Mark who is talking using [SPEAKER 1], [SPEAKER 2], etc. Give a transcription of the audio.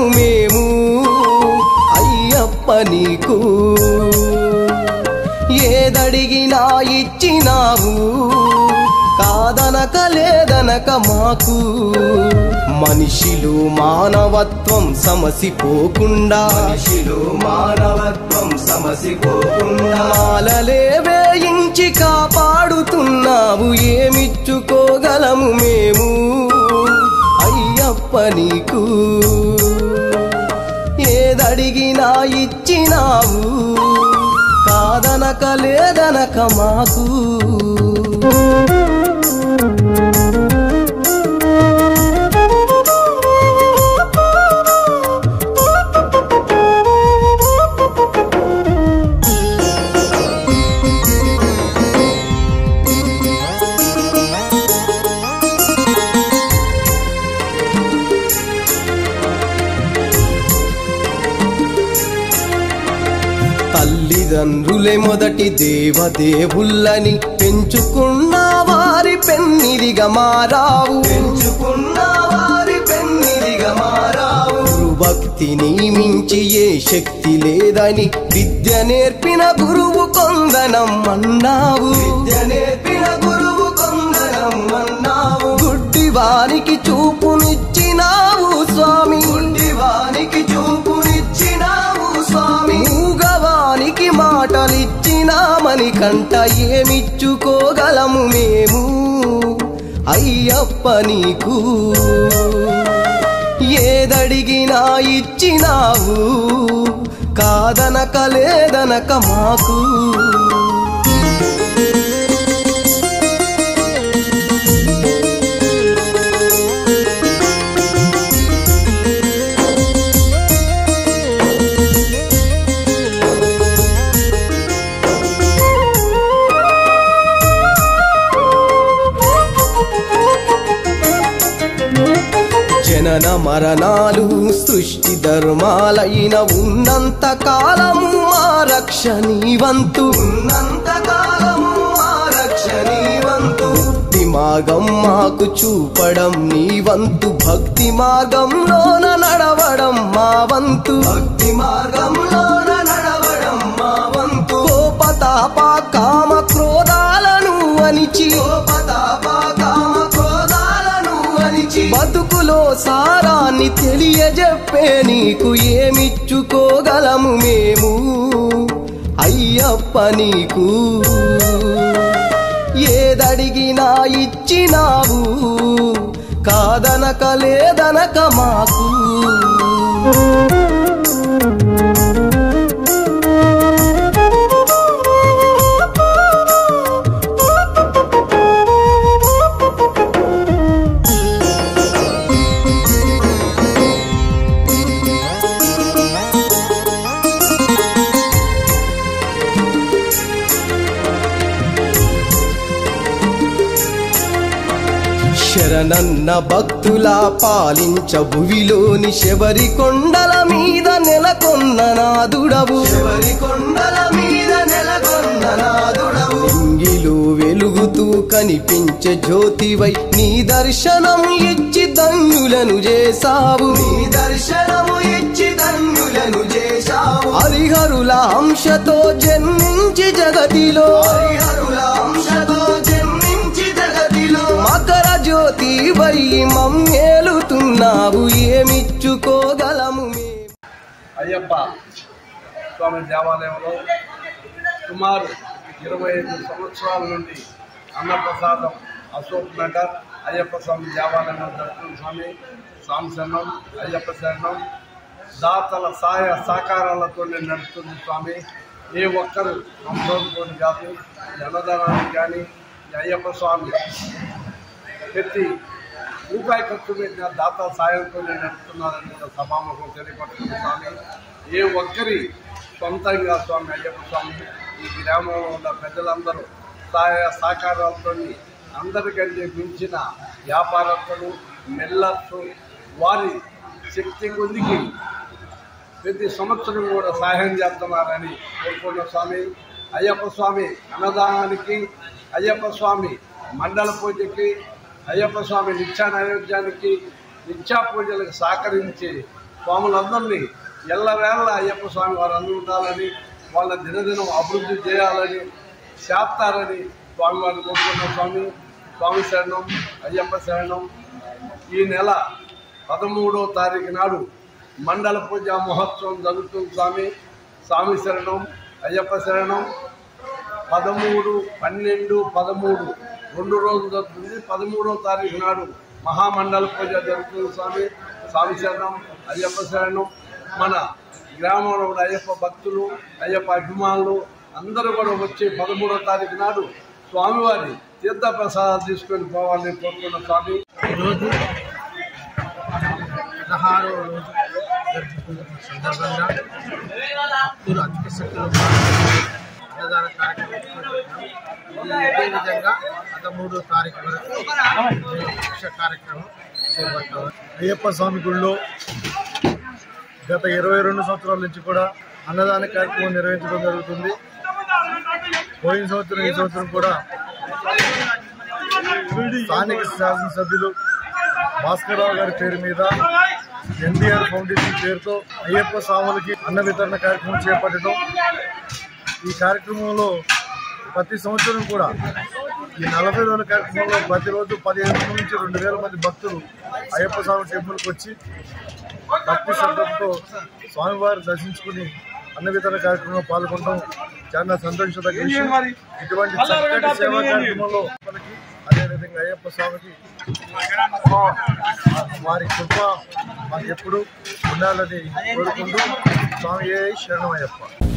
[SPEAKER 1] ఇచ్చుకోగలము మేము అయ్యప్ప నీకు ఏదడిగినా ఇచ్చినావు కాదనక లేదనక మాకు మనిషిలో మానవత్వం సమసిపోకుండా
[SPEAKER 2] మనిషిలో మానవత్వం సమసిపోకుండా
[SPEAKER 1] మాలలే వేయించి కాపాడుతున్నావు ఏమిచ్చుకోగలము మేము అయ్యప్ప నీకు ఏదడిగినా ఇచ్చినావు కాదనక లేదనక మాకు తల్లిదండ్రులే మొదటి దేవదేవుళ్ళని పెంచుకున్న వారి పెన్నిదిగా మారావు
[SPEAKER 2] పెంచుకున్న వారి పెన్నిదిగా మారావు
[SPEAKER 1] భక్తిని మించి ఏ శక్తి లేదని విద్య నేర్పిన గురువు కొందనం అన్నావు
[SPEAKER 2] విద్య నేర్పిన గురువు కొందరం అన్నావు
[SPEAKER 1] గుడ్డి వారికి చూపునిచ్చినావు స్వామి
[SPEAKER 2] గుడ్డివానికి చూపునిచ్చినావు స్వామి
[SPEAKER 1] మూగవానికి మాటలిచ్చినామని కంట ఏమిచ్చుకోగలము మేము అయ్యప్ప నీకు ఏదడిగినా ఇచ్చినావు కాదనక లేదనక మాకు జనన మరణాలు సృష్టి ధర్మాలైన ఉన్నంత కాలము మా రక్ష నీవంతు
[SPEAKER 2] ఉన్నంత కాలము ఆ రక్షణీవంతు
[SPEAKER 1] భక్తి మార్గం మాకు చూపడం నీ వంతు భక్తి మార్గంలోన నడవడం మా వంతు
[SPEAKER 2] భక్తి మార్గంలోన నడవడం మా వంతు
[SPEAKER 1] కోపతాప కామ క్రోధాలను అనిచి
[SPEAKER 2] కోపతాప కామ క్రోధాలను అణిచి
[SPEAKER 1] బతుకులో సారాన్ని తెలియజెప్పే నీకు ఏమిచ్చుకోగలము మేము అయ్యప్ప నీకు ఏదడిగినా ఇచ్చినావు కాదనక లేదనక మాకు శరణన్న భక్తుల పాలించ భువిలోని శబరి కొండల మీద నెలకొన్న నాదుడవు
[SPEAKER 2] ఎవరి కొండల మీద నెలకొన్న నాదుడవు
[SPEAKER 1] ఇంగిలు వెలుగుతూ కనిపించే జ్యోతివై నీ దర్శనం ఇచ్చి ధన్యులను చేసావు
[SPEAKER 2] నీ దర్శనము ఇచ్చి ధన్యులను చేశావు
[SPEAKER 1] హరిహరుల అంశతో జన్మించి జగతిలో
[SPEAKER 2] హరిహరుల అంశతో జన్మించి జగతిలో
[SPEAKER 1] మకర జ్యోతి వై మమ్మేలుతున్నావు ఏమిచ్చుకోగలము మేము
[SPEAKER 3] అయ్యప్ప స్వామి దేవాలయంలో సుమారు ఇరవై ఐదు సంవత్సరాల నుండి అన్నప్రసాదం అశోక్ నగర్ అయ్యప్ప స్వామి దేవాలయంలో జరుగుతుంది స్వామి సాంశరణం అయ్యప్ప శరణం దాతల సహాయ సహకారాలతో నడుస్తుంది స్వామి ఏ ఒక్కరు సంతోషం కాదు ఈ అన్నదానానికి కానీ ఈ అయ్యప్ప స్వామి ప్రతి రూపాయి ఖర్చు పెట్టిన దాతల సాయంతో నడుపుతున్నారని కూడా సభాముఖం తెలియపడుతుంది స్వామి ఏ ఒక్కరి సొంతంగా స్వామి అయ్యప్ప స్వామి ఈ గ్రామంలో ఉన్న ప్రజలందరూ సహాయ సహకారాలతో అందరికంటే మించిన వ్యాపారస్తులు మిల్లర్స్ వారి శక్తి కొద్దికి ప్రతి సంవత్సరం కూడా సహాయం చేస్తున్నారని కోరుకున్న స్వామి అయ్యప్ప స్వామి అన్నదానానికి అయ్యప్ప స్వామి మండల పూజకి అయ్యప్ప స్వామి నిత్యా నైవేద్యానికి నిత్యా పూజలకు సహకరించి స్వాములందరినీ ఎల్లవేళ అయ్యప్ప స్వామి వారు అందుకుంటారని వాళ్ళ దినదినం అభివృద్ధి చేయాలని చేస్తారని స్వామివారిని కోరుకున్న స్వామి స్వామి శరణం అయ్యప్ప శరణం ఈ నెల పదమూడో తారీఖు నాడు మండల పూజ మహోత్సవం జరుగుతుంది స్వామి స్వామి శరణం అయ్యప్ప శరణం పదమూడు పన్నెండు పదమూడు రెండు రోజులు జరుగుతుంది పదమూడో తారీఖు నాడు మహామండల పూజ జరుగుతుంది స్వామి స్వామి శరణం అయ్యప్ప శరణం మన గ్రామంలో ఉన్న అయ్యప్ప భక్తులు అయ్యప్ప అభిమానులు అందరూ కూడా వచ్చి పదమూడో తారీఖు నాడు స్వామివారి తీర్థ ప్రసాదాలు తీసుకొని పోవాలని కోరుకున్న స్వామి
[SPEAKER 4] ఈరోజు పదహారో రోజు జరుపుకుంటున్న సందర్భంగా భక్తులు అధిక శక్తులు అన్నదాన కార్యక్రమం చేపట్టాం. ఈ ఇదే విధంగా పదమూడో తారీఖు వరకు దీక్ష కార్యక్రమం చేపట్టాం
[SPEAKER 5] అయ్యప్ప స్వామి గుడిలో గత ఇరవై రెండు సంవత్సరాల నుంచి కూడా అన్నదాన కార్యక్రమం నిర్వహించడం జరుగుతుంది పోయిన సంవత్సరం ఈ సంవత్సరం కూడా స్థానిక శాసనసభ్యులు భాస్కరరావు గారి పేరు మీద ఎన్టీఆర్ ఫౌండేషన్ పేరుతో అయ్యప్ప స్వాములకి అన్న వితరణ కార్యక్రమం చేపట్టడం ఈ కార్యక్రమంలో ప్రతి సంవత్సరం కూడా ఈ నలభై రోజుల కార్యక్రమంలో ప్రతిరోజు పదిహేను వందల నుంచి రెండు వేల మంది భక్తులు అయ్యప్ప స్వామి టెంపుల్కి వచ్చి భక్తి శ్రద్ధలతో స్వామివారి దర్శించుకుని అన్న వితరణ కార్యక్రమంలో పాల్గొనడం చాలా సంతోషదగ్గ విషయం ఇటువంటి చక్కటి సేవా కార్యక్రమంలో మనకి అదేవిధంగా అయ్యప్ప స్వామికి వారి కృప మాకు ఎప్పుడు ఉండాలని కోరుకుంటూ స్వామి శరణం అయ్యప్ప